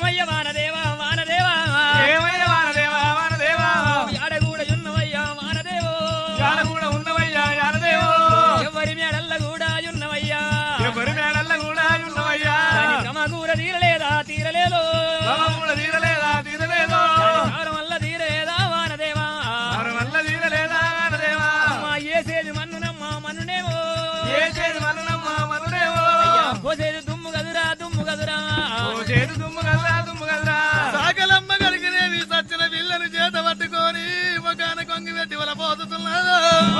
ఏమయ్య వానదేవా వానదేవా ఏమయ్య వానదేవా వానదేవా యాడగూడ ఉన్నవయ్యా వానదేవో యాడ కూడా ఉన్నవయ్యా యానదేవో ఎవరి మేడల్ల కూడా ఉన్నవయ్యా ఎవరి మేడల్ల కూడా ఉన్నవయ్యా దాని సమకూర తీరలేదా తీరలేదు తమ కూడా తీరలేదా తీరలేదో దాని కాలం వల్ల తీరలేదా వానదేవా మరి వల్ల తీరలేదా వానదేవా అమ్మా ఏసేది మన్నునమ్మ మన్నునేమో ఏ చేతి మరణమ్మ మరుడేవో అయ్యా, పోసేది దుమ్ము కదురా దుమ్ము కదురా ఓ చేతి దుమ్ము కదరా దుమ్ము కదరా సాగలమ్మ గడిగినేవి సచ్చిన పిల్లను చేత పట్టుకొని ఒకన కొంగి పెట్టి వల పోతున్నాడు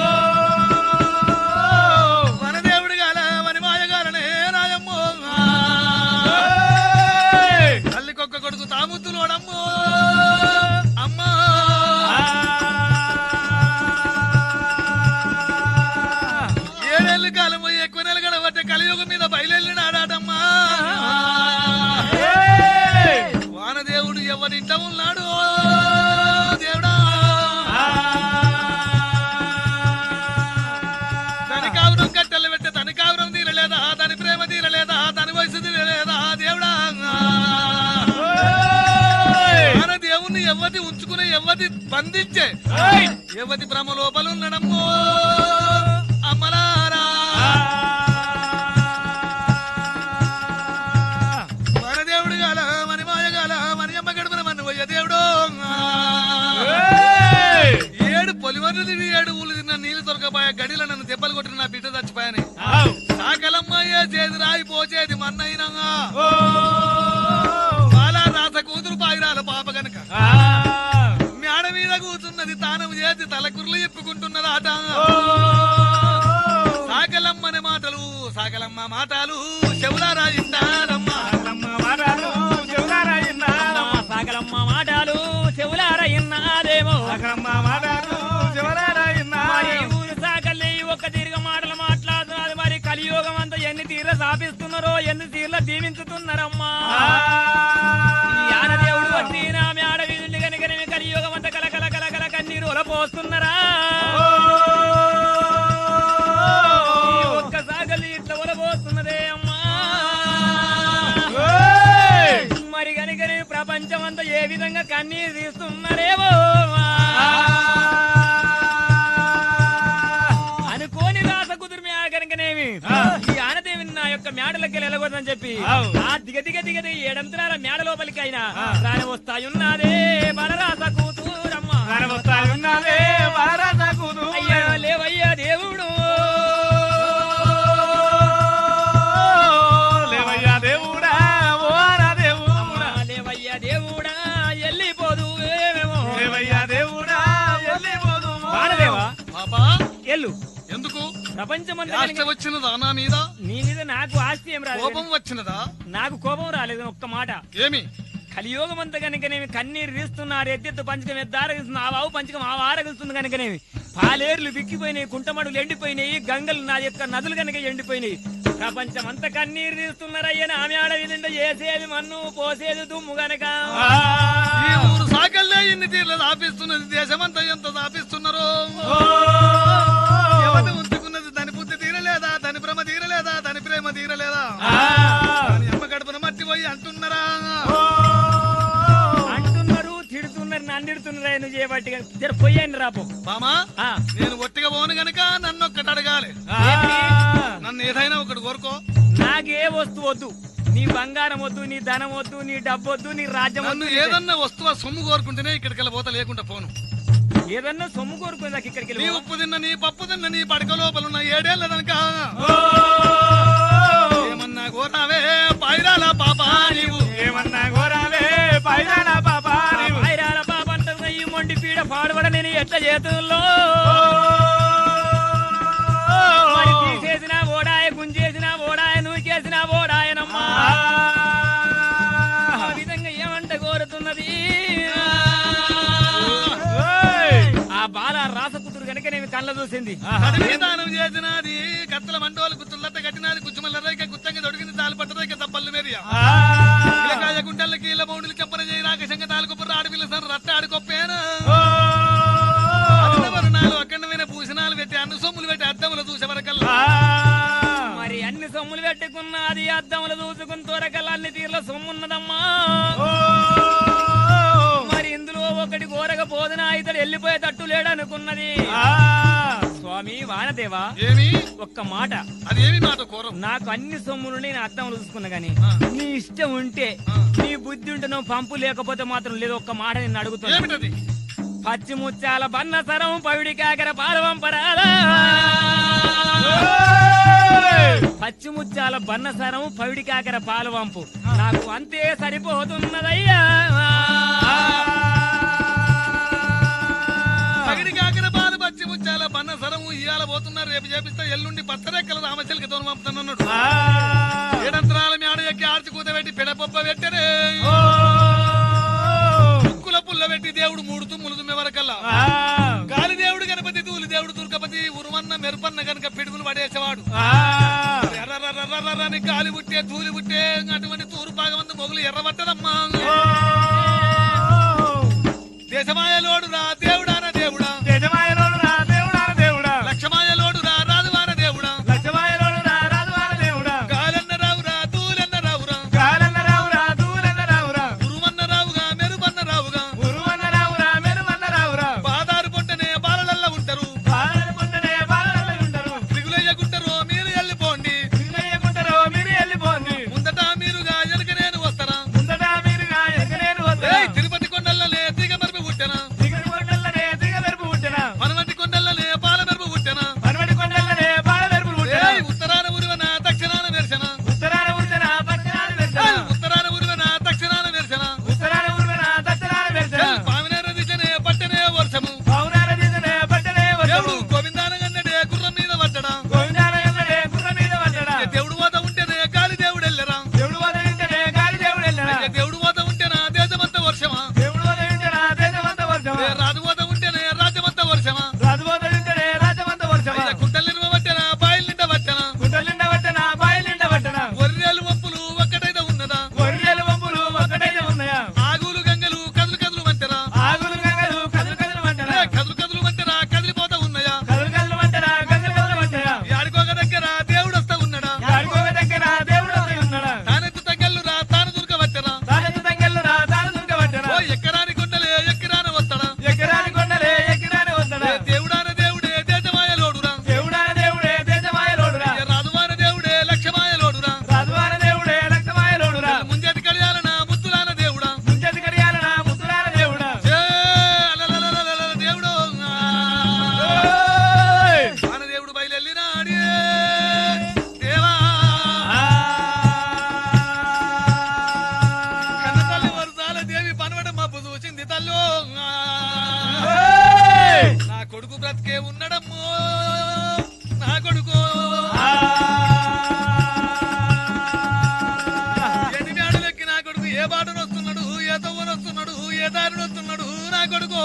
మన దేవుడు గాల మన మాయగాలనే రాయమ్మో తల్లికొక్క కొడుకు తాముద్దులోడమ్మో అమ్మా ఏడేళ్ళు కాలం పోయి ఎక్కువ నెల గడబట్టే కలియుగం మీద బయలునాడాటమ్మా వానదేవుడు ఎవరింట ఉన్నాడు దేవుడా దాని కాపురం కట్టెలు పెట్టే తన కాపురం తీరలేదా దాని ప్రేమ తీరలేదా దాని వయసు తీరలేదా దేవుడా మన దేవుణ్ణి ఎవరి ఉంచుకుని ఎవరి బంధించే ఎవరి భ్రమ లోపల ఉండడమ్మో అమ్మలారా మన దేవుడు గాల మన మాయ గాల మన అమ్మ గడుపున మన పోయే దేవుడు ఏడు పొలిమర్లు తిని ఏడు ఊళ్ళు తిన్న నీళ్లు దొరకపోయా గడిలో నన్ను దెబ్బలు కొట్టిన నా బిడ్డ చచ్చిపోయాని సాకలమ్మ ఏ చేది రాయి పోచేది మన్నైనా బాలా రాస కూతురు పాయిరాల పాప గనక మేడ మీద కూర్చున్నది తానం చేసి తలకుర్లు చెప్పుకుంటున్నది ఆట సాకలమ్మని మాటలు సాకలమ్మ మాటలు చెవులారా ఇంటారమ్మా అమ్మా, సాగలమ్మ మాటలు చెవులార ఇన్నాదేమో మరి ఈ ఊరు సాకల్ని ఒక్క తీరుగ మాటలు మాట్లాడుతున్నారు మరి కలియుగం అంతా ఎన్ని తీర్ల సాపిస్తున్నారో ఎన్ని తీర్ల దీవించుతున్నారమ్మా ఈ ఆనదేవుడు వచ్చి నా మేడ వీధుల్ని కనుక కలియుగం అంతా కల కల కల కల కన్నీరు పోస్తున్నారా ఈ ఒక్క సాగలి ఇట్లా ఒలబోతున్నదే అమ్మా మరి కనుక ప్రపంచం అంతా ఏ విధంగా కన్నీరు తీస్తున్నారేమో అనుకోని రాస కుదురు మేడ కనుకనేమి ఈ ఆనదేవిని నా యొక్క మేడలకి వెళ్ళకూడదని చెప్పి ఆ దిగ దిగ దిగ దిగ ఏడంతరాల మేడ లోపలికి అయినా రాని వస్తాయున్నదే బలరాస కూతురమ్మ అయ్యా లేవయ్యా దేవుడు లేవయ్యా దేవుడా ఓ రా దేవుడా అమ్మా, లేవయ్యా దేవుడా ఎల్లిపోదు ఏమేమో లేవయ్యా దేవుడా వెళ్ళిపోదు వానదేవా పాపా ఎల్లు ఎందుకు ప్రపంచమంతా ఆశ కలిగి- వచ్చినదా నా మీద నీ మీద నాకు ఆస్తి ఏం రాలేదు కోపం వచ్చినదా నాకు కోపం రాలేదు ఒక్క మాట ఏమి కలియోగం అంతా కనుకనేమి కన్నీరు తీస్తున్నారు ఎత్తెత్తు పంచకం ఎద్దారగిస్తుంది ఆ వావు పంచకం ఆ వారగిస్తుంది కనుకనేమి పాలేర్లు బిక్కిపోయినాయి కుంటమడులు ఎండిపోయినాయి గంగలు నా యొక్క నదులు కనుక ఎండిపోయినాయి ప్రపంచం అంతా కన్నీరు తీస్తున్నారయ్యని ఆమె ఆడ విధంగా చేసేది మన్ను పోసేది దుమ్ము గనక ఈ ఊరు సాకల్లే ఇన్ని తీర్లు దాపిస్తున్నది దేశమంతా ఎంత దాపిస్తున్నారు ఎవరిని ఉంచుకున్నది దాని బుద్ధి తీరలేదా దాని భ్రమ తీరలేదా దాని ప్రేమ తీరలేదా దాని అమ్మ గడపన మట్టి పోయి అంటున్నారా అంటున్నారు తిడుతున్నారు నందిడుతున్నారు నువ్వు చేయబట్టి జర పొయ్యండి రాపో బామా ఆ. నేను ఒట్టిగా పోను గనక నన్ను ఒక్కటి అడగాలి ఏంటి? నన్ను ఏదైనా ఒకటి కోరుకో నాకే వస్తువు వద్దు నీ బంగారం వద్దు నీ ధనం వద్దు నీ డబ్బు వద్దు నీ రాజ్యం నన్ను వద్దు ఏదన్నా వస్తువు సొమ్ము కోరుకుంటేనే ఇక్కడికి పోత లేకుండా పోను ఏదన్నా సొమ్ము కోరుకుందాక ఇక్కడికి నీ వెళ్ళి ఉప్పు తిన్న నీ పప్పు తిన్న నీ పడక లోపల ఉన్న ఏడేళ్ల దనక ఏమన్నా కోరావే పైరాల పాపా నీవు ఏమన్నా గోరావే పైరాల పాపా నీవు ఐరాల పాప అంటుంది ఈ మొండి పీడ పాడుబడ నేను ఎట్ల చేతుల్లో మరి తీసేసిన ఓడాయ గుంజేసిన ఓడాయ నూకేసిన ఓడాయనమ్మా ఆ విధంగా ఏమంట కోరుతున్నది ఆ బాల రాస కూతురు కనుక నేను కళ్ళ చూసింది అడవికి దానం చేసినది కత్తల మండోలు గుత్తులట్ట కట్టినది కుచ్చుమల్ల రేఖ గుత్తంగా దొడిగింది తాలు పట్ట రేఖ తప్పల్లు మేరియా ఇలకాయ గుంటలకి ఇలా బౌండులు చెప్పన చేయి రాకశంగ తాలుకొప్ప ఆడపిల్ల సన్ రట్ట ఆడుకొప్పేను అన్నవరణాలు అఖండమైన భూషణాలు పెట్టి అన్న సొమ్ములు పెట్టి అద్దములు చూసే వరకల్లా మరి అన్ని సొమ్ములు పెట్టుకున్నది అద్దములు చూసుకుని తోరకల్లా అన్ని తీర్ల సొమ్మున్నదమ్మా ఓ ఏడనుకున్నది ఆ, స్వామి వానదేవా ఏమి ఒక్క మాట అది ఏమి మాట కోరం నాకు అన్ని సొమ్ములు నేను అర్థం చూసుకున్నా గాని ఆ. నీ ఇష్టం ఉంటే ఆ. నీ బుద్ధి ఉంటే నువ్వు పంపు లేకపోతే మాత్రం లేదు ఒక్క మాట నేను అడుగుతున్నా ఏమిటది పచ్చి ముత్యాల బన్న సరం పవిడి కాకర పాలవంపరాలా పచ్చి ముత్యాల బన్న సరం పవిడి కాకర పాలవంపు నాకు అంతే సరిపోతున్నదయ్యా పగిడి కాకిన పాలు పచ్చి ముచ్చాల బన్న సరము ఇయ్యాల పోతున్నారు రేపు చేపిస్తా ఎల్లుండి పచ్చరెక్కల రామచిలకి తోను పంపుతానన్నాడు ఆ, ఏడంతరాల మేడ ఎక్కి ఆర్చి కూతబెట్టి పెడపొప్ప పెట్టరే ఓ, ముక్కుల పుల్ల పెట్టి దేవుడు మూడు తుమ్ములు తుమ్మే వరకల్లా ఆ, గాలి దేవుడు గణపతి తూలి దేవుడు దుర్గపతి ఉరుమన్న మెరుపన్న గనక పిడుగులు పడేసేవాడు ఆ, ఎర్రని గాలి పుట్టే తూలి పుట్టే అటువంటి తూరు భాగమంది మొగులు ఎర్రబట్టదమ్మా ఓ, దేశమాయలోడు రా దేవుడాన దేవుడా యజమానుడు రా దేవుడా దేవుడా లక్షమాయలోడు రా రాజువాన దేవుడా లక్షమాయనుడు రా రాజువార దేవుడా గాలన్న రావురా తూలన్న రావురా కాలన్న రావురా దూరన్న రావురా ఉరుమన్న రావుగా మెరుపన్న రావుగా ఉరువన్న రావురా మెరువన్న రావురా బాదారు పొట్టనే బాలలల్ల ఉంటారు బాలనుకుంటేనే బాలలు ఉంటారు దిగులయ్యకుంటారు మీరు వెళ్ళిపోండి పిల్లయ్యకుంటారు మీరు వెళ్ళిపోండి ముందట మీరుగా వెనక నేను వస్తారా ముందట మీరుగా ఎగరేరు వద్దా ఏయ్, తిరుపతి కొండలనే దిగ మెరుపు పుట్టెనా దిగడు కొండలనే దిగ మెరుపు పుట్టిన పనమటి కొండలనే పాల మెరుపు పుట్టెనా పనవడి కొండలనే బాల మెరుపు పుట్టిన ఏయ్, ఉత్తరాన ఉరువన దక్షిణాన మెరిసెన ఉత్తరాన ఉరిసిన దక్షిణాన వెళ్తా ఉత్తరాన ఉరువన దక్షిణాన మెరిసెన ఉత్తరాన ఉరిసిన దక్షిణాన వెళ్తా పామినేర దిశనే పట్టనే వర్షము పౌరాల దిశనే పట్టనే దేవుడు వచ్చాడు గోవిందాన గన్నడే గుర్రం మీద పట్టడా గోవిందాల ఎన్నడే గుర్ర మీద పడ్డా దేవుడు పోత ఉంటేనే గాలి దేవుడు వెళ్ళరా దేవుడు వదిలింటనే గాలి దేవుడు వెళ్ళరా దేవుడు పోత ఉంటేనా దేశమంతా వర్షమా దేవుడు వదిలింటనా దేశమంత వర్షమా ఏ రాజు పోత ఉంటేనే రాజ్యమంతా వర్షమా రాజు వదిలింటనే రాజమంత వర్షమా అయ్యా కుంటలు నిల్వ పట్టనా బాయిల నిండా పట్టనా గుంటలిండ పట్టనా బాయిలిండ పట్టనా ఒర్రెలు వంపులు ఒక్కటైతే ఉన్నదా గొర్రెల వంపులు ఒక్కటైతే ఉన్నాయా ఆగులు గంగలు కదులు కదులు మంటరా ఆగులు గంగలు కదులు కదులు మంటనా ఏ కదులు కదులు మంటరా కదిలిపోతా ఉన్నాయా కదులు కదులు మంటనా కదులు కదులు మంటనా ఆడుకోక దగ్గర దేవుడు వస్తా ఉన్నాడా ఆడుకోక దగ్గర దేవుడు ఒకడు ఉన్నాడా తానెత్తు తగ్గలు రా తాను దుర్గ వచ్చరా తానెత్తు తంగెళ్ళు రా తాను దుర్గ పట్టనా ఓ ఎక్కరాని కొండలే ఎక్కిరాన వస్తాడా ఎకరాని కొండలే ఎకిరాని వస్తాడా ఏ దేవుడాన దేవుడే దేశమాయలోడురా దేవుడాన దేవుడే దేశమాయలోడురా ఏ రాజువాన దేవుడే లక్ష్యమాయలోడురా రాజువాన దేవుడే రక్తమాయలోడురా ముంజటి కళ్యాణ ముద్దులాన దేవుడా ముంచతి కడియాలన ముద్దులాన దేవుడా ఏ అలలలలలల దేవుడు ఓయ్! మన దేవుడు బయలెళ్ళినాడే దేవా కన్న తల్లి వరుసాల దేవి పనవడం మబ్బు చూసింది తల్లు ఓయ్! నా కొడుకు బ్రతికే ఉన్నడమ్మో నా కొడుకు ఎన్ని మేడలెక్కి నా కొడుకు ఏ బాటను వస్తున్నాడు ఏ తవ్వను వస్తున్నాడు ఏ దారిని వస్తున్నాడు నా కొడుకు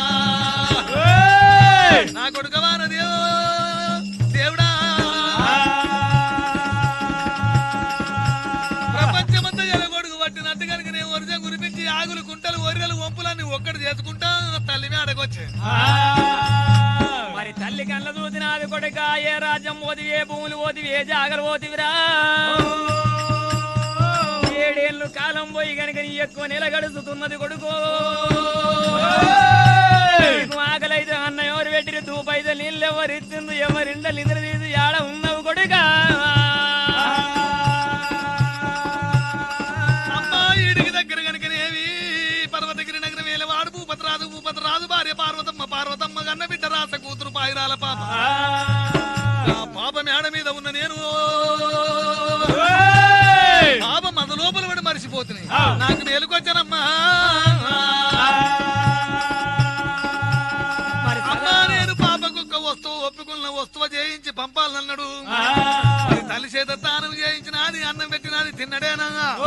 ఓయ్! నా కొడుకు వానదేవు దేవుడా ప్రపంచమంతా ఎలగొడుగు పట్టినట్టు కనుక నేను వరిజం గురిపించి ఆగులు కుంటలు ఒర్రెలు వంపులన్నీ ఒక్కటి చేసుకుంటా తల్లి మేడకొచ్చే మరి తల్లి కళ్ళ చూసినాది కొడుక ఏ రాజ్యం పోతివి ఏ భూములు పోతివి ఏ జాగలు పోతివిరా ఏడేళ్ళు కాలం పోయి గనుక నీ ఎక్కువ నెల గడుస్తున్నది కొడుకు నీకు ఆకలైతే అన్న ఎవరు పెట్టిరు తూపైతే నీళ్ళు ఎవరు ఇచ్చింది ఎవరిండ నిద్ర తీసి ఆడ ఉన్నావు కొడుక అమ్మా ఈడికి దగ్గర కనుకనేవి పర్వతగిరి నగరం వేల వాడు భూపతిరాజు భూపతిరాజు భార్య పార్వతమ్మ పార్వతమ్మ గన్న బిడ్డ రాస కూతురు పాయిరాల పాప ఆ పాప మేడ మీద ఉన్న నేను పాప మన లోపల పడి మరిచిపోతున్నాయి నాకు మేలుకొచ్చానమ్మా మరి అమ్మా నేను పాపకు ఒక వస్తువు ఒప్పుకున్న వస్తువు చేయించి పంపాలన్నాడు మరి తల్లి చేత తానం చేయించినది అన్నం పెట్టినది తిన్నడేనా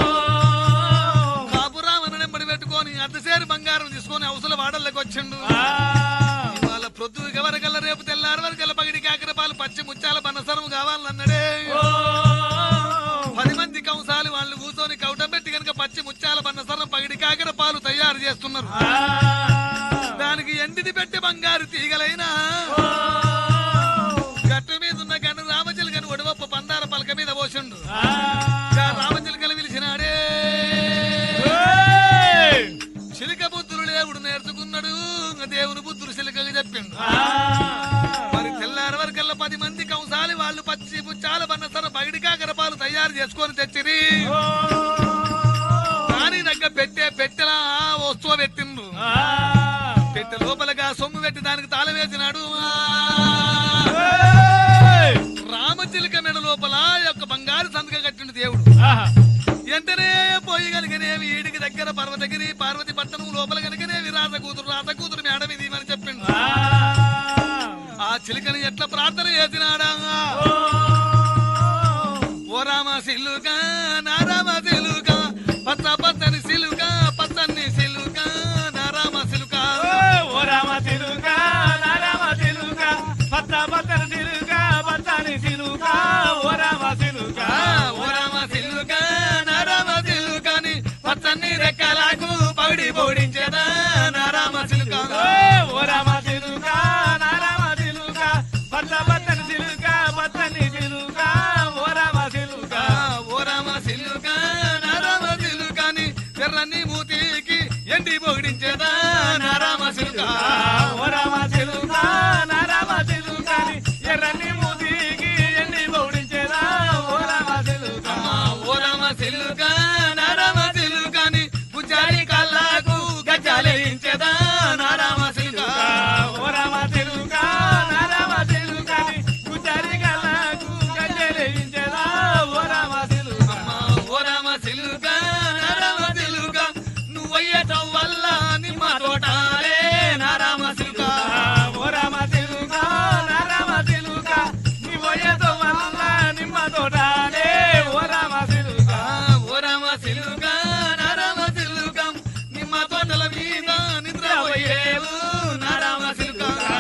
కాపురామన నెంబడి పెట్టుకొని అర్ధసేరు బంగారం తీసుకొని అవసల వాడల్లోకి వచ్చిండు ఇవాళ ప్రొద్దు ఎవరికల్లా రేపు తెల్లారి వరకల్లా పగిడి కాకర పాలు పచ్చి ముచ్చాల బనసరం కావాలన్నాడే పది మంది కంసాలు వాళ్ళు కూర్చొని కౌటం పెట్టి కనుక పచ్చి ముచ్చాల బన్నసరం పగిడి కాకర పాలు తయారు చేస్తున్నారు దానికి ఎండిది పెట్టి బంగారు తీగలైనా గట్టు మీద ఉన్న గను రామచిలుకను ఒడివప్ప పందార పలక మీద పోసిండు ఆ రామచిలుకలు పిలిచినాడే చిలుక బుద్ధులు దేవుడు నేర్చుకున్నాడు దేవుని బుద్ధులు చిలుకగా చెప్పి చెప్పిండు మరి తెల్లారి వరకల్లా పది మంది కంసాలి వాళ్ళు పచ్చి పుచ్చాల బన్నసర పగిడి కాకరపాలు తయారు చేసుకొని తెచ్చిరి దాని దగ్గర పెట్టే పెట్టెలా వస్తువు పెట్టిండ్రు పెట్టె లోపలగా సొమ్ము పెట్టి దానికి తాళం వేసినాడు రామచిలుక మెడ లోపల యొక్క బంగారు సంతక కట్టిండు దేవుడు వెంటనే పోయి కనుకనేవి ఈడికి దగ్గర పర్వతగిరి పార్వతి పట్టణం లోపల కనుకనేవి రాత కూతురు రాత కూతురు మేడం ఇది అని చెప్పిండు ఆ చిలుకని ఎట్లా ప్రార్థన చేసినాడా ఓ రామ సిలుక నా రామ సిలుక పచ్చ పచ్చని సిలుక పచ్చని సిలుక నా రామ సిలుక ఓ రామ సిలుక నా రామ సిలుక పచ్చ పచ్చని సిలుక పచ్చని సిలుక ఓ రామ సిలుక ఆ, ఓ రామ సిలుక నా రామ సిలుకని పచ్చని రెక్కలకు పవిడి పోడించేదా నా రామ సిలుక ఓ రామ సిలుక నా రామ సిలుక పచ్చ పచ్చని సిలుక పచ్చని సిలుక ఓ రామ సిలుక ఆ, ఓ రామ సిలుక నా రామ సిలుకని ఎర్రని మూతికి ఎండి పొగిడించేదా నా రామ సిలుక ఓ రామ సిలుక నా రామ సిలుక ఎర్రని మూతికి ఎండి పౌడించేదా ఓ రామ సిలుక అమ్మా, ఓ రామ సిలుక నా రామ సిలుకని పుజారి కళ్ళకు గజ్జాలేయించేదా నా రామ సిలుక ఓ రామ సిలుక నా రామ సిలుక గుజారి కళ్ళకు గజ్జెలేయించేదా ఓ రామ సిలుక అమ్మా, ఓ రామ సిలుక నా రామ సిలుక నువ్వయ్యటం వల్ల నిమ్మ తోటాలే నా రామ సిలుక ఓ రామ సిలుక నా రామ సిలుక నీ వయతో వల్ల నిమ్మ తోటాలే ఓ రామ సిలుక ఆ, ఓ రామ సిలుక నా రామ సిలుక నిమ్మ తోటల మీద నిద్రపోయేవు నా రామ సిలుక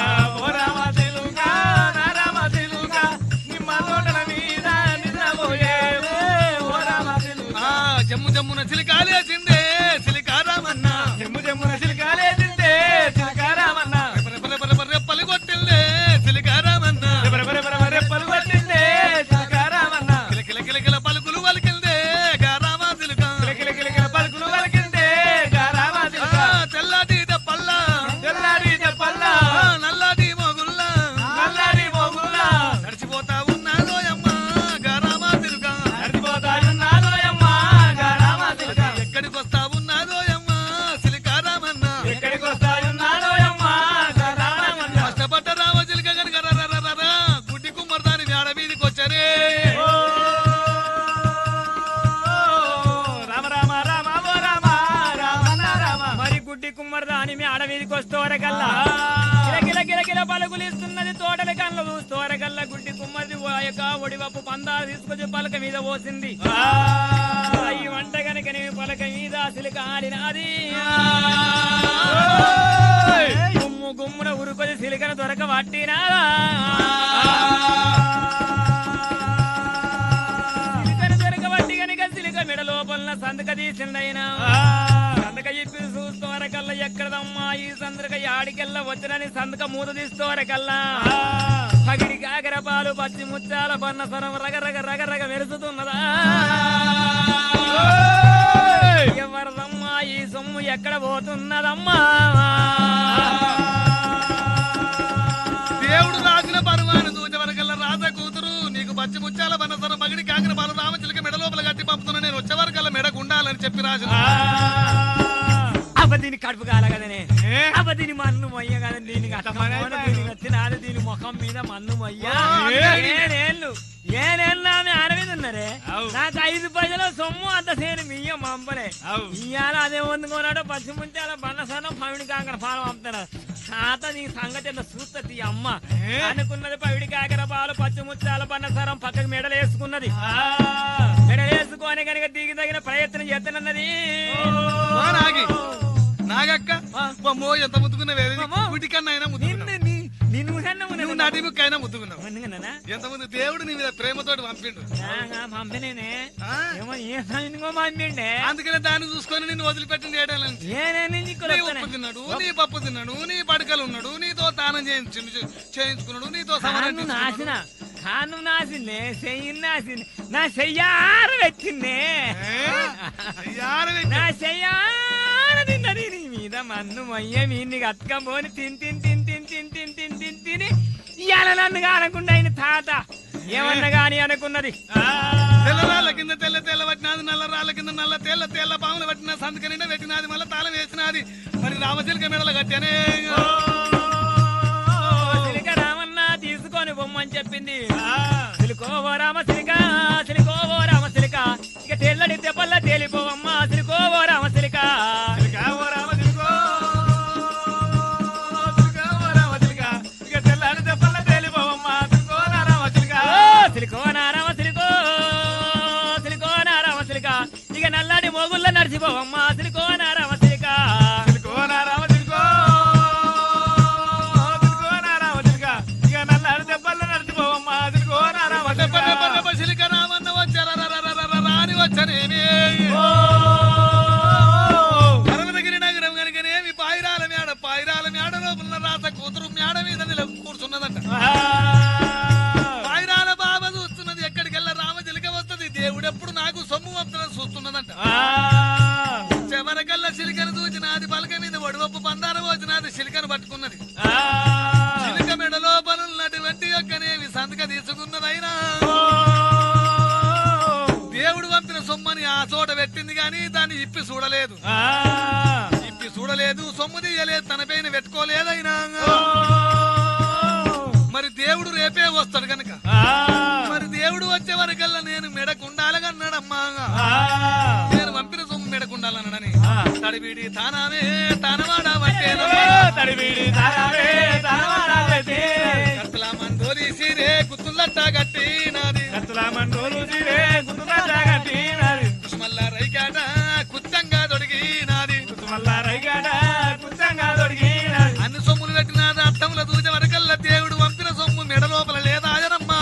ఓ రామ సిలుక నా రామ సిలుక నిమ్మ తోటల మీద నిద్రపోయేవే ఓ రామ సిలుక ఆ, జమ్ము జమ్మున చిలికాలేసిందే చిలికారామన్నా జమ్ము జమ్మున సిలుకాలే తింటే సిలుకారామన్నా రెప్పలు కొట్టిందే చిలికారామన్నా రెపరె రెపరె రెపరె రెప్పలు పట్టిందే సిలుకారామన్నా కిల కిల కిల కిల పలుకులు వలికిందే గారామ చిలుక కిలకిల కిలకిల పలుకులు పలికిందే గారామ ఆ, సిలుక తెల్లటి దప్పల్ల తెల్లారి చెప్పల్లా ఆ, నల్లటి మొగుల్ల నల్లారి మోగుల్లా నడిచిపోతా ఉన్నాదోయమ్మ గారామ చిలుక నడిపోతాయున్నాదోయమ్మ గారామ సిలుక ఎక్కడికి వస్తా ఉన్నాదోయమ్మ చిలికారామన్నా ఎక్కడికి వస్తాయున్నాదోయమ్మ గారామన్న కష్టపడ్డ రామ చిలుక కనుక రరరరర, గుడ్డి కుమ్మర్దాని మేడ మీదకి వచ్చారే ఓ రామ రామ రామ ఓ రామ రామన్న రామ మరి గుడ్డి కుమ్మరిదా అని మీ అడవిదికి వస్తోరకల్లా గిల గిల గిల పలుకులు ఇస్తున్నది తోటల కళ్ళ చూస్తోరకల్లా గుడ్డి కుమ్మరిది ఓ యొక్క ఒడివప్పు పందాలు తీసుకొచ్చి పలక మీద పోసింది ఈ వంట గనక నీ పలక మీద సిలిక ఆడినాది గుమ్ము గుమ్మున ఉరుకొది సిలికను దొరక పట్టినారా సిలికను దొరక పట్టి గనక సిలిక మెడ లోపల సంతక తీసిండైనా సందక చెప్పి చూస్తోరకల్లా ఎక్కడదమ్మా ఈ సందక యాడికెల్లా వచ్చినని సందక మూత తీస్తోరకల్లా పగిడి కాకరపాలు పచ్చి ముత్యాల బన్న సరం రగ రగ రగ రగ మెరుస్తున్నదా ఎవరిదమ్మా ఈ సొమ్ము ఎక్కడ పోతున్నదమ్మా దేవుడు రాసిన పరువాను దూచవరకల్లా రాజ కూతురు నీకు పచ్చి ముత్యాల బనసరం పగిడి కాకిన పాలు రామచిలక మెడ లోపల కట్టి పంపుతున్నా నేను వచ్చేవరకల్లా మెడ గుండాలని చెప్పి రాసిన అబ్బ దీని కడుపు కాల కదనే అబ్బ దీని మన్ను మొయ్య కదా దీనికి అత్తమాన దీని వచ్చినాడు దీని ముఖం మీద మన్ను మొయ్య ఏనేళ్ళు ఏనేళ్ళు ఆమె అరవింది ఉన్నారే అవు. నాకు ఐదు పైసలు సొమ్ము అంత సేను మియ్య మంపలే అవు. ఇవాళ అదే వందుకున్నాడు పచ్చి ముంచాల బన్నసనం పవిడి కాకర పాలు పంపుతాడు తాత నీ సంగతి ఎంత చూస్తుంది అమ్మ ఏ? అనుకున్నది పవిడి కాకర పాలు పచ్చి ముచ్చాల బన్నసరం పక్కకి మెడలు వేసుకున్నది మెడలు వేసుకొని కనుక దిగి తగిన ప్రయత్నం చేస్తున్నది ఓ నాగి నాగక్క అమ్మో ఎంత ముద్దుకున్నావు అమ్మో. గుడికన్నా అయినా నిన్ను ముద్దుకున్నావు నీ- నిన్ను కన్నా నువ్వు నటి ముక్కైనా ముద్దుకున్నావు ఉన్నదన్నా ఎంత ముందు దేవుడు నీ మీద ప్రేమతోటి పంపిండు పంపినేనే ఆ? ఏమో ఏ సమయంలో పంపిండే అందుకనే దాన్ని చూసుకొని నిన్ను వదిలిపెట్టింది ఏడాలని ఏనే నుంచి ఇక్కడ నీ వస్తానే. ఉప్పు తిన్నాడు నీ పప్పు తిన్నాడు నీ పడకలు ఉన్నాడు నీతో తానం చేయించు చేయించుకున్నాడు నీతో కాను సమానం నాసిన కాను నాసిందే చెయ్యి నాసింది నా చెయ్యారు వచ్చిందే నా చెయ్యార తిన్నది నీ మీద మన్ను మయ్య మీ నీకు అత్కం పోని తిన్ తిన్ తిన్ తిన్ తిన్ తిన్ ఇవాళ నన్ను కానకుండా ఆయన తాత ఏమన్నా గాని అనుకున్నది తెల్ల రాళ్ళ కింద తెల్ల తెల్ల పట్టినది నల్ల రాళ్ళ కింద నల్ల తెల్ల తెల్ల పాములు పట్టిన సంతక నిండా పెట్టినది మళ్ళీ తాళం వేసినది మరి రామచిలక మెడలు కట్టానే సిలిక రామన్న తీసుకొని బొమ్మని చెప్పింది సిలికోవో రామ సిలిక సిలికోవో రామ సిలిక ఇక తెల్లడి దెబ్బల్ల తేలిపోవమ్మ సిలికోవో రామ సిలిక ఓ, సిలికో నారామ సిలికో సిలికో నారామ సిలిక ఇక నల్లడి మోగుల్ల నడిచిపోవమ్మ సిలికో నారామ సిలిక సిలిక రామన్న వచ్చారా రాని వచ్చనేమి పర్వతగిరి నగరం కనుకనేమి పాయిరాల మేడ పాయిరాల మేడ లోపల రాత కూతురు మేడ మీద నిల కూర్చున్నదంట పాయిరాల బాబా చూస్తున్నది ఎక్కడికెళ్ళ రామచిలిక వస్తది దేవుడు ఎప్పుడు నాకు సొమ్ము వంతనం చూస్తున్నదంట చివరకల్లా చిలికను చూచినది పలక మీద ఒడివప్పు పందార వచ్చినది చిలికను పట్టుకున్నది చిలిక మెడ లోపల ఉన్నటువంటి యొక్కనేమి సంతక తీసుకున్నదైనా దేవుడు పంపిన సొమ్మని ఆ చోట పెట్టింది గాని దాన్ని ఇప్పి చూడలేదు ఇప్పి చూడలేదు సొమ్ము తీయలేదు తన పైన పెట్టుకోలేదైనా మరి దేవుడు రేపే వస్తాడు గనక మరి దేవుడు వచ్చే వరకల్లా నేను మెడకుండాలగన్నాడమ్మా నేను పంపిన సొమ్ము మెడకుండాలన్నాడని తడిబిడి తానామే తానవాడా కత్తలా మందోలి సీరే గుత్తులట్ట కట్టి నాది కుసుమల్ల రైకాట కుత్తంగా దొడిగి నాది అన్ని సొమ్ములు పెట్టినాది అర్థముల దూచ వరకల్లా దేవుడు పంపిన సొమ్ము మెడ లోపల లేదా ఆయనమ్మా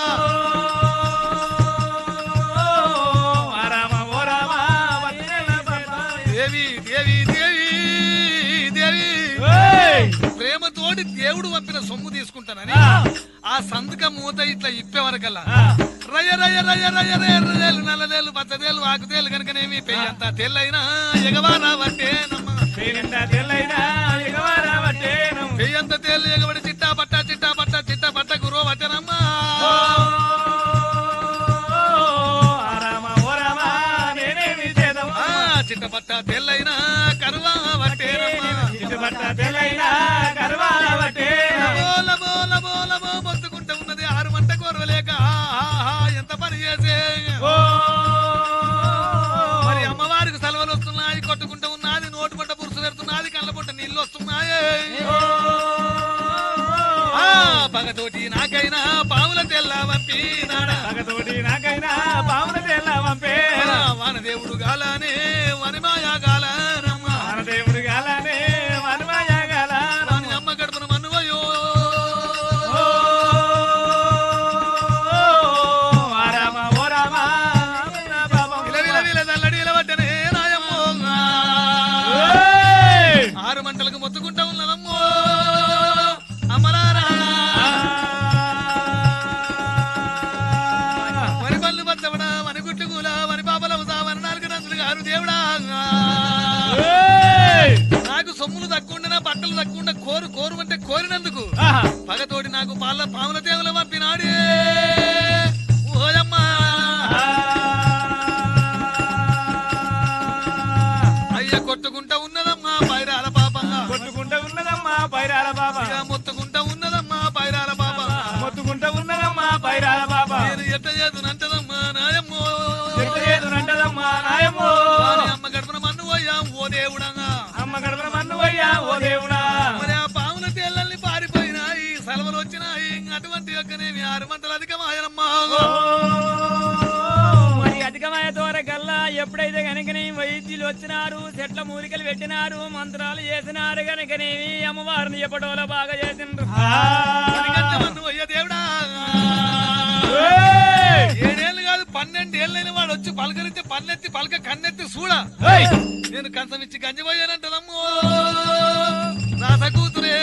దేవి దేవి దేవి దేవి ప్రేమతోటి దేవుడు పంపిన సొమ్ము తీసుకుంటానని ఆ సంతకం మూత ఇట్లా ఇప్పే వరకల్లా రయ రయ రయ రయ రయ రయలు నల్లదేలు పచ్చదేలు ఆకుదేలు కనుకనేమి పెయ్యంత తెల్లైనా ఎగవారా వట్టేనమ్మా పెయ్యంత తేలు ఎగబడి చిట్టా పట్ట చిట్టా పట్ట చిట్టా పట్ట గురువు వట్టనమ్మా ఆ, చిట్ట పట్ట తెల్లైనా కరువా వట్టేనమ్మా బోల బోల బోల బో మొత్తుకుంటూ ఉన్నది ఆరు మంట కోరవలేక ఆహా ఎంత పని చేసే మరి అమ్మవారికి సెలవులు వస్తున్నాయి కొట్టుకుంటూ ఉన్నది నోటు పంట పురుసు పెడుతున్నది కళ్ళ పంట నీళ్ళు వస్తున్నాయి ఆ, పగతోటి నాకైనా పావుల తెల్ల పంపినాడా వానదేవుడు గాలానే వనిమాయా గాలానమ్మా వాని అమ్మ గడపన మన్నువయో విల విల విల నల్లడి ఇలవడ్డనే నాయమ్మో ఆరు మంటలకు మొత్తుకుంటా ఉన్నదమ్మో అమ్మలారా వరి పళ్ళు పచ్చవడా వని గుట్లు కూల వని పాపలవుతా వని నాలుగు నందులు గారు దేవుడా నాకు సొమ్ములు తక్కువ బట్టలు తక్కువ కోరు కోరు అంటే కోరినందుకు పగతోటి నాకు పాల పాముల దేవుల పంపినాడే ఓయమ్మా అయ్య కొట్టుకుంటా ఉన్నదమ్మా పైరాల పాప కొట్టుకుంటూ ఉన్నదమ్మా పైరాల బాబా ఇక మొత్తుకుంటా ఉన్నదమ్మా పైరాల పాప మొత్తుకుంటూ ఉన్నదమ్మా పైరాల బాబా నేను ఎట్ట చేతునంటదమ్మా నాయమ్మో నంటదమ్మా నాయమ్మో వాని అమ్మ గడపన మన్ను పోయా ఓ దేవుడంగా అమ్మ గడపన మన్నువయ్యా ఓ దేవుడా మరి ఆ పాముల తేళ్ళల్ని పారిపోయినాయి సెలవులు వచ్చినాయి అటువంటి యొక్కనేమి ఆరు మంటలు అధికమాయనమ్మా మరి అధికమైన దూర గల్లా ఎప్పుడైతే కనుకనే వైద్యులు వచ్చినారు చెట్ల మూలికలు పెట్టినారు మంత్రాలు చేసినారు కనుకనేమి అమ్మవారిని ఎప్పటోలో బాగా చేసిండ్రు ఎందుకంటే మన్ను పోయ్యా దేవుడా ఏడేళ్ళు కాదు పన్నెండు ఏళ్ళైన వాడు వచ్చి పలకరిస్తే పన్నెత్తి పలక కన్నెత్తి చూడా నేను కంచం ఇచ్చి గంజిపోయానంటదమ్మో రాస కూతురే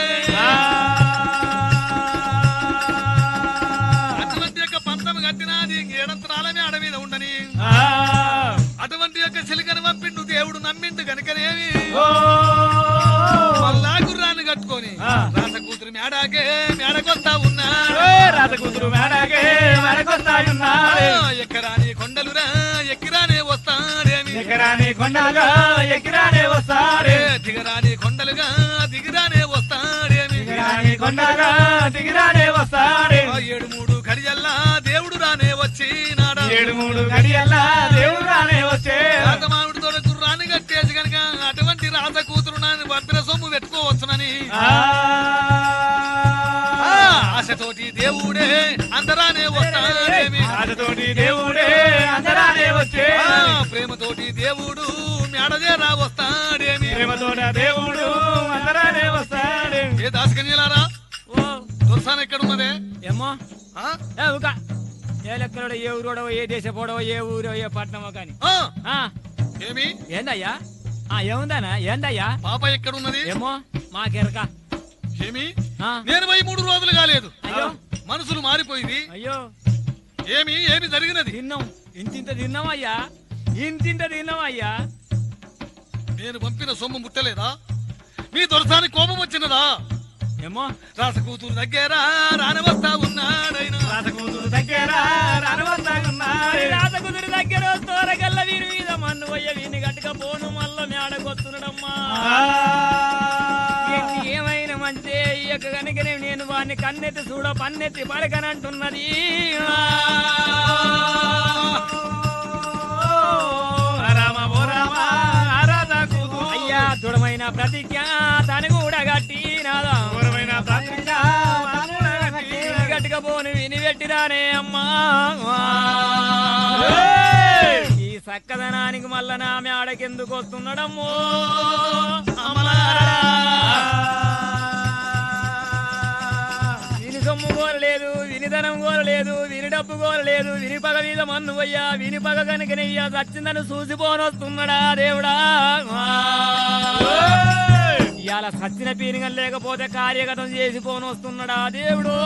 అటువంటి యొక్క పంతం కట్టినాది ఏడంతరాలమే అడ మీద ఉండని అటువంటి యొక్క చిలుకని పంపిండు దేవుడు నమ్మిండు కనుకనేమి మళ్ళా గుర్రాన్ని కట్టుకొని రాస కూతురు కూతురు మేడాకే మేడకొస్తా ఉన్నాడు ఏ రాజకూతురు మేడకే మరకొస్తాయున్నాడే ఎక్కరాని కొండలురా ఎక్కిరానే వస్తాడేమి ఎకరాని కొండగా ఎకిరానే వస్తాడే దిగరాని కొండలుగా దిగిరానే వస్తాడేమి ఎకరాని కొండగా దిగిరానే వస్తాడే ఆ ఏడు మూడు కడియల్లా దేవుడు రానే వచ్చినాడా ఏడు మూడు గడియల్లా దేవుడు రానే వచ్చే రాజమావిడి తోడ గుర్రాన్ని కట్టేసి గనక అటువంటి రాజ కూతురు నాని భద్ర సొమ్ము పెట్టుకోవచ్చునని ఆ ఆ, ఆశతోటి దేవుడే అందరానే వస్తాడేమి రాజతోటి దేవుడే అందరానే వచ్చే ఆ, ప్రేమతోటి దేవుడు మేడజేరా వస్తాడేమి ప్రేమతోట దేవుడు అందరానే వస్తాడే ఏ దాసకన్యలారా ఓ దుర్సాన్ ఎక్కడున్నదే ఏమో ఆ? ఏ ఊక ఏ లెక్కలో ఏ ఊరోడో ఏ దేశపోడో ఏ ఊరో ఏ పట్టణమో కాని ఆ, ఆ ఏమి ఏందయ్యా ఆ ఏముందానా ఏందయ్యా పాప ఎక్కడున్నది ఏమో మాకెరక ఏమి ఆ, నేను పోయి మూడు రోజులు కాలేదు అయ్యో మనసులు మారిపోయింది అయ్యో ఏమి ఏమి జరిగినది తిన్నాం ఇంతింత తిన్నామయ్యా ఇంతింత తిన్నామయ్యా నేను పంపిన సొమ్ము ముట్టలేదా మీ దొరసాని కోపం వచ్చినదా ఏమో రాస కూతురు దగ్గర రానవస్తా ఉన్నాడైనా రాజకూతురు దగ్గర రానవస్తాగున్నాడే రాజకుదురి దగ్గర తోరగల్ల వీరి మీద మన్ను పోయ వీని గట్టుక పోను మల్ల మేడకొత్తున్నాడమ్మా ఎన్ని ఏమైనా మంచి ఈ యొక్క కనుకనే నేను వాడిని కన్నెత్తి చూడ పన్నెత్తి పలకనంటున్నది రామ ఓ రామ రాజకూతురు అయ్యా దృఢమైన ప్రతిజ్ఞ తను కూడా గట్టి నాదా ఘోరమైన ప్రతిజ్ఞ మనమునగట్టి. గట్టుక పోను విని పెట్టిరానే అమ్మా ఏయ్! ఈ చక్కదనానికి మళ్ళా నా మేడకెందుకు వస్తున్నాడమ్మో విని సొమ్ము కోరలేదు విని ధనం కోరలేదు విని డబ్బు కోరలేదు విని పగ మీద మన్ను అయ్యా విని పగ కనుకనయ్యా సచ్చిందని చూసిపోనొస్తున్నాడా దేవుడా ఇవాళ సచ్చిన పీనిగం లేకపోతే కార్యగతం చేసిపోను వస్తున్నాడా దేవుడు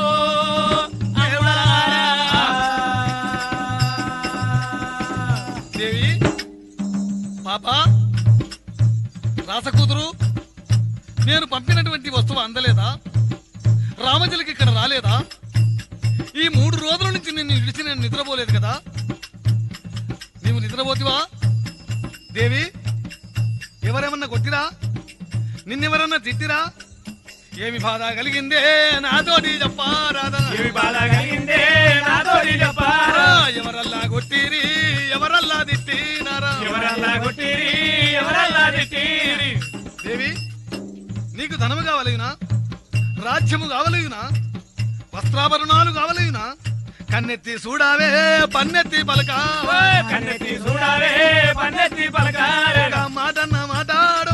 దేవి పాప రాస కూతురు నేను పంపినటువంటి వస్తువు అందలేదా రామజలికి ఇక్కడ రాలేదా ఈ మూడు రోజుల నుంచి నిన్ను విడిచి నేను నిద్రపోలేదు కదా నీవు నిద్రపోతివా దేవి ఎవరేమన్నా కొట్టిరా నిన్నెవరన్నా తిట్టిరా ఏమి బాధ కలిగిందే నాతోటి చెప్పారాదా ఏమి బాధ కలిగిందే నాతోటి చెప్పారా ఎవరల్లా కొట్టిరి ఎవరల్లా తిట్టినారా ఎవరల్లా కొట్టిరి ఎవరల్లా తిట్టిరి దేవి నీకు ధనము కావలేనా రాజ్యము కావలేనా వస్త్రాభరణాలు కావలేనా కన్నెత్తి చూడావే పన్నెత్తి పలకా కన్నెత్తి చూడాలే పన్నెత్తి పలకాలే మాటన్న మాటాడు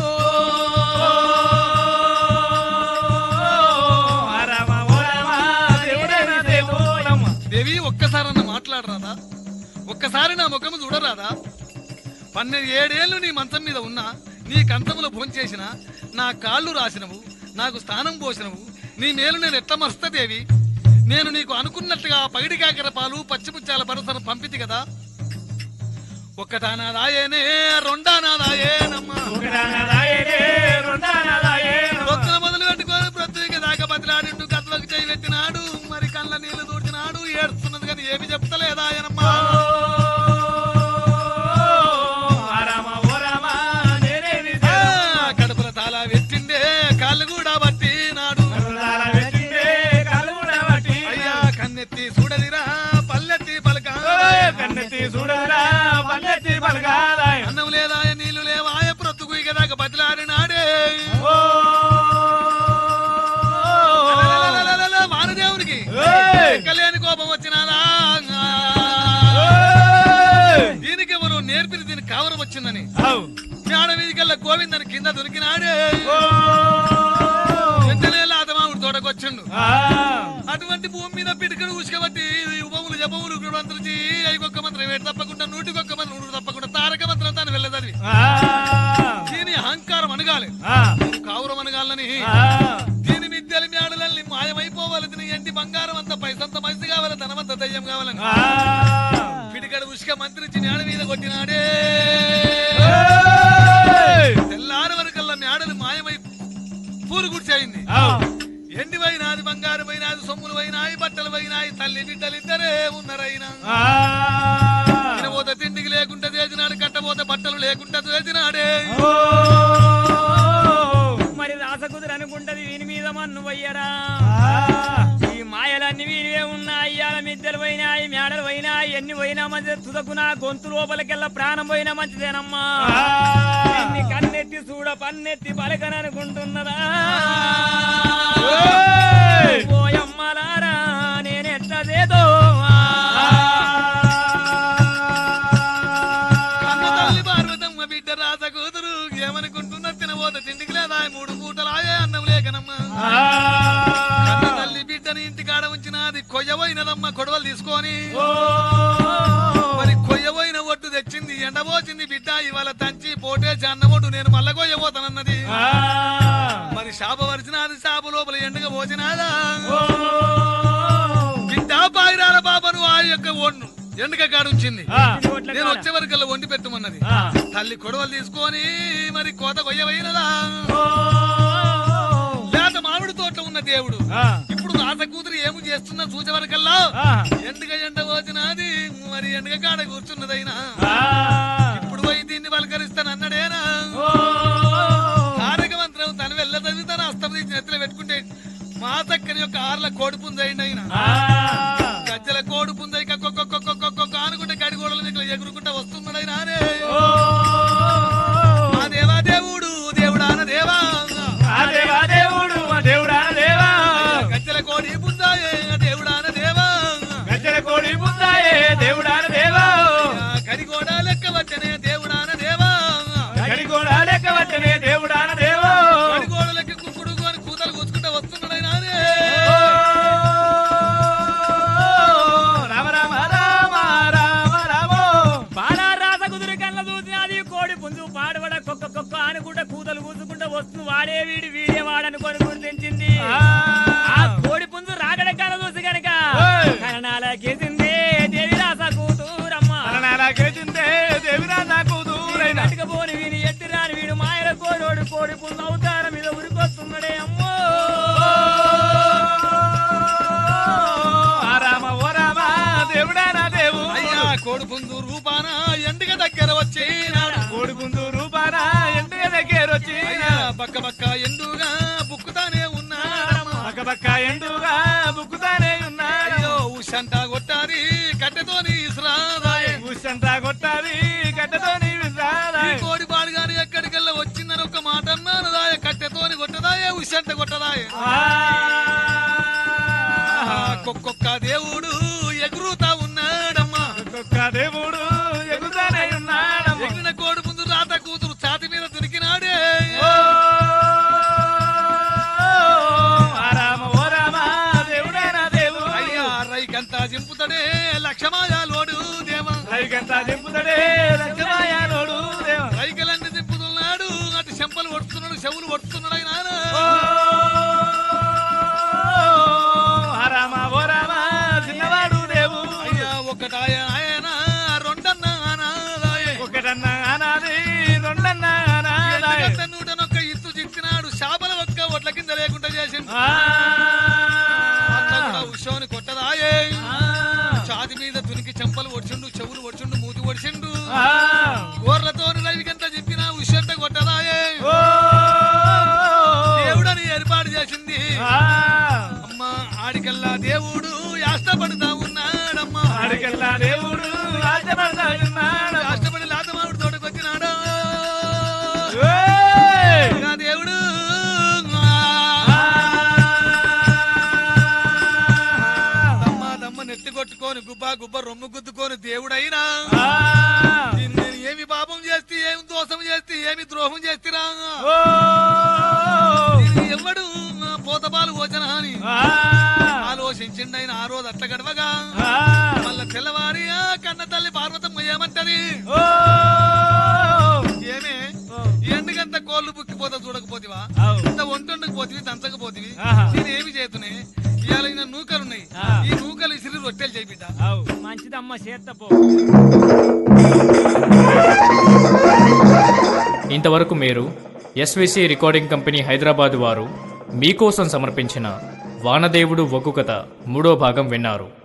రామ ఓ రామ దేవుడైన దేవుడమ్మ దేవి ఒక్కసారన్న మాట్లాడరాదా ఒక్కసారి నా ముఖము చూడరాదా పన్నెండు ఏడేళ్లు నీ మంచం మీద ఉన్నా నీ కంచములో భోంచేసిన నా కాళ్ళు రాసినవు నాకు స్థానం పోసినవు నీ మేలు నేను ఎట్ల మస్త దేవి నేను నీకు అనుకున్నట్టుగా పగిడి కాకర పాలు పచ్చిపుచ్చాల పరసను పంపితి కదా ఒక్కటానాదాయేనే రెండానాదాయేనమ్మా ఒకటానదాయనే రెండానదాయే రొక్కన మొదలు పెట్టుకొని ప్రత్యేక దాకా బతిలాడిండు కత్తులకు చేయి పెట్టినాడు మరి కళ్ళ నీళ్లు దూడినాడు ఏడుస్తున్నది కానీ ఏమి చెప్తలేదా ఆయనమ్మా రామ ఓ రామ నేనేమి ఆ, కడుపుల తాళ పెట్టిండే కాళ్ళు కూడా పట్టినాడు కరుణాల పెట్టిందే కలుగున బట్టి అయ్యా కన్నెత్తి చూడదిరా పల్లెత్తి పలక కన్నెత్తి చూడరా పల్లెత్తి పలకాలాయ అన్నం లేదా నీళ్లు లేవాయ ప్రొత్తుకు ఇకదాకా బతిలాడినాడే అలలలలలల, వానదేవునికి ఏయ్! ఎక్కలేని కోపం వచ్చినాదా దీనికి ఎవరు నేర్పిన దీనికి కావరం వచ్చిందని మేడ మీదికెళ్ళ గోవిందని కింద దొరికినాడే వెంటనే లాతమాముడు తోటకొచ్చిండు అటువంటి భూమి మీద పిడికడు ఉసుకబట్టి ఉపములు జపములు మంత్రించి ఐకొక్క మంత్రం ఏడు తప్పకుండా నూటికొక్క మంత్రం నూరు తప్పకుండా తారక మంత్రం తాను వెళ్ళదని దీని అహంకారం అనగాలి దీని కావురం అనగాలని దీని విద్యలు మేడలన్నీ మాయమైపోవాలి దీని ఎండి బంగారం అంత పైసంత మంచి కావాలి ధనమంత దయ్యం కావాలని పిడికడు ఉసుక మంత్రించి మేడ మీద కొట్టినాడే తెల్లారి వరకల్లా మేడలు మాయమై పూరు గుడిచేయింది ఎండిపోయిన తల్లి బిడ్డలిద్దరే ఉన్నారైనా ఆ తినబోతే తిండికి లేకుండా చేసినాడు కట్టబోతే బట్టలు లేకుండా చేసినాడే ఓ మరి రాసకుదురు అనుకుంటది వీని మీద మన్ను పోయ్యరా ఆ ఈ మాయలన్నీ వీనివే ఉన్నాయి అయ్యాల మిద్దెలు పోయినాయి మేడలు పోయినాయి ఎన్ని పోయినా మంచిది తుదకు నా గొంతు లోపలికెళ్ళ ప్రాణం పోయినా మంచిదేనమ్మా ఎన్ని కన్నెత్తి చూడ పన్నెత్తి పలకననుకుంటున్నదా ఏయ్! పోయమ్మలారా నేనెట్టదేదో కన్న తల్లి పార్వతమ్మ బిడ్డ రాత కూతురు ఏమనుకుంటున్నా తినబోతే తిండికి లేదా మూడు పూటలాయే అన్నం లేకనమ్మా కన్న తల్లి బిడ్డని ఇంటికాడ ఉంచినది కొయ్యబోయినదమ్మ కొడవలు తీసుకొని మరి కొయ్యబోయిన ఒట్టు తెచ్చింది ఎండబోచింది బిడ్డ ఇవాళ తంచి పోటేసి అన్నమొట్టు నేను మల్ల కొయ్యబోతానన్నది మరి శాప వరిచినది శాప లోపల ఎండగా పోచినాదా బిడ్డ పాయిరాల బాబను ఆ యొక్క ఒడ్ను ఎండక కాడుంచింది నేను వచ్చే వరకల్లా వండి పెట్టమన్నది తల్లి కొడవలు తీసుకొని మరి కోత కొయ్యవైనదా లేత మామిడి తోట ఉన్న దేవుడు ఇప్పుడు రాత కూతురు ఏమి చేస్తున్నా చూసే వరకల్లా ఎండక ఎండ వచ్చినది మరి ఎండక కాడ కూర్చున్నదైనా ఇప్పుడు పోయి దీన్ని పలకరిస్తాను అన్నడేనా తారక మంత్రం తన వెళ్ళ తన అస్తమతి నెత్తిలో పెట్టుకుంటే మా చక్కని యొక్క ఆర్ల కోడి పుంజైండి అయినా గజ్జల కోడి పుంజై కొక్కొక్కొక్కొక్కొక్కొక్క అనుకుంటే గడిగోడల దగ్గర ఎగురుకుంటా వస్తున్నాడైనా అనే మా దేవా దేవుడు దేవుడాన దేవా దేవుడు మా దేవుడా దేవా గజ్జల కోడి పుంజాయే దేవుడాన దేవా గజ్జల కోడి బుద్ధాయే దేవుడా దేవా గడిగోడ లెక్క వచ్చనే దేవుడాన దేవా గడి కూడా లెక్క వచ్చనే దేవుడా దేవా గడిగోడ లెక్క కుక్కుడు అని కూతలు కూర్చుకుంటా వస్తున్నాడైనా అనే రామ రామ రామ రామ రామో బాలా రాస కుదురు కళ్ళ చూసినది కోడి పుంజు పాడబడ కుక్క కుక్క అనుకుంటా కూతలు కూసుకుంటా వస్తుంది వాడే వీడి వీడే వాడనుకొని గుర్తించింది ఆ కోడి పుంజు రాగడ కళ్ళ చూసి గనక ఓయ్! కరణాలకేసింది దేవి రాస కూతురమ్మ నాకేసిందే దేవిరా నాకు దూరైన కట్టుకపోని వీని ఎట్టి రాని వీడు మాయల కోడోడు కోడి పుంజు అవతారం మీద ఉరికొస్తున్నాడే అమ్మో ఆ రామ ఓ రామ దేవుడా నా దేవు అయ్యా కోడి పుంజు రూపాన ఎండిక దగ్గర వచ్చినాడు కోడి పుంజు రూపాన ఎండిగా దగ్గర వచ్చి అయ్యా బక్క బక్క ఎండుగా బుక్కుతానే ఉన్నాడమ్మా పక్క పక్క ఎండుగా బుక్కుతానే ఉన్నాడు అయ్యో ఉషంట కొట్టాది కట్టెతోని ఇసురాదాయే ఊసంతా కొట్టాలి గడ్డతోని విసారా ఈ కోడి పాడుగాని ఎక్కడికెళ్ళ వచ్చిందని ఒక మాట అన్నాను దాయ కట్టెతోని కొట్టదాయే ఉషంట కొట్టదాయే ఒక్కొక్క దేవుడు ఎగురుతా ఉన్నాడమ్మా ఒక్కొక్క దేవుడు ఎగుతానే ఉన్నాడమ్మ ఎగిరిన కోడి ముందు రాత కూతురు ఛాతి మీద దొరికినాడే ఓ ఆ రామ ఓ రామ దేవుడా నా దేవు అయ్యా రైకంతా చింపుతాడే లక్షమాయాలోడు దేవా రైకంతా దింపుతాడే లక్ష్మయ్యనోడు దేవ రైకలన్నీ దింపుతున్నాడు అటు చెంపలు కొడుతున్నాడు చెవులు కొడుతున్నాడు ఆయన ఓ ఆ రామ ఓ రామ చిన్నవాడు దేవు అయ్యా ఒకటాయ ఆయన రెండన్న అనాదాయే ఒకటన్నా అనాది రెండన్నా అనాదాయ్ ఎందుకంటే నూటనొక్క ఇత్తు చిక్కినాడు శాపల ఒక్క ఒట్ల కింద లేకుండా చేసిండు ఆ అంతా కూడా ఉషోని కొట్టదాయే ఆ ఛాతి మీద తునికి చెంపలు ఒడిచిండు చెవులు ఒడిచిండు మూతి ఒడిచిండు ఆ గోర్లతో రవికంతా చెప్పిన ఉషంట కొట్టదాయే ఓ దేవుడని ఏర్పాటు చేసింది ఆ అమ్మ ఆడికల్లా దేవుడు యాష్టపడుతా ఉన్నాడమ్మా ఆడికెల్లా దేవుడు ఆశపడతా ఉన్నాడు యాష్టపడి లాతమావిడి తోటకు వచ్చినాడు ఏయ్! నా దేవుడు దమ్మ దమ్మ నెత్తి కొట్టుకొని గుబ్బా గుబ్బ రొమ్ము గుద్దుకొని దేవుడైనా ఆ దీన్ని నేను ఏమి పాపం చేస్తే ఏమి దోషం చేస్తే ఏమి ద్రోహం చేstiరా ఓ దీన్ని ఎవడు పోతపాలు పోచన అని ఆ ఆలోచించిండు ఆయన ఆ రోజు అట్ల గడవగా ఆ మళ్ళా తెల్లవారి ఆ కన్న తల్లి పార్వతమ్మ ఏమంటది ఓ ఏమే ఎందుకంత కోళ్ళు బుక్కిపోతా చూడకపోతివా అవు. ఇంత ఒంటొండకు పోతివి దంచకపోతివి ఆహా. నేను ఏమి చేతునే ఇవాళ ఈయన నూకలున్నాయి ఆ. ఈ నూకలు ఇసిరి రొట్టెలు చేపిట అవు మంచిదమ్మ చేత్తపో ఇంతవరకు మీరు ఎస్విసి రికార్డింగ్ కంపెనీ హైదరాబాద్ వారు మీకోసం సమర్పించిన వానదేవుడు ఒగ్గు కథ మూడో భాగం విన్నారు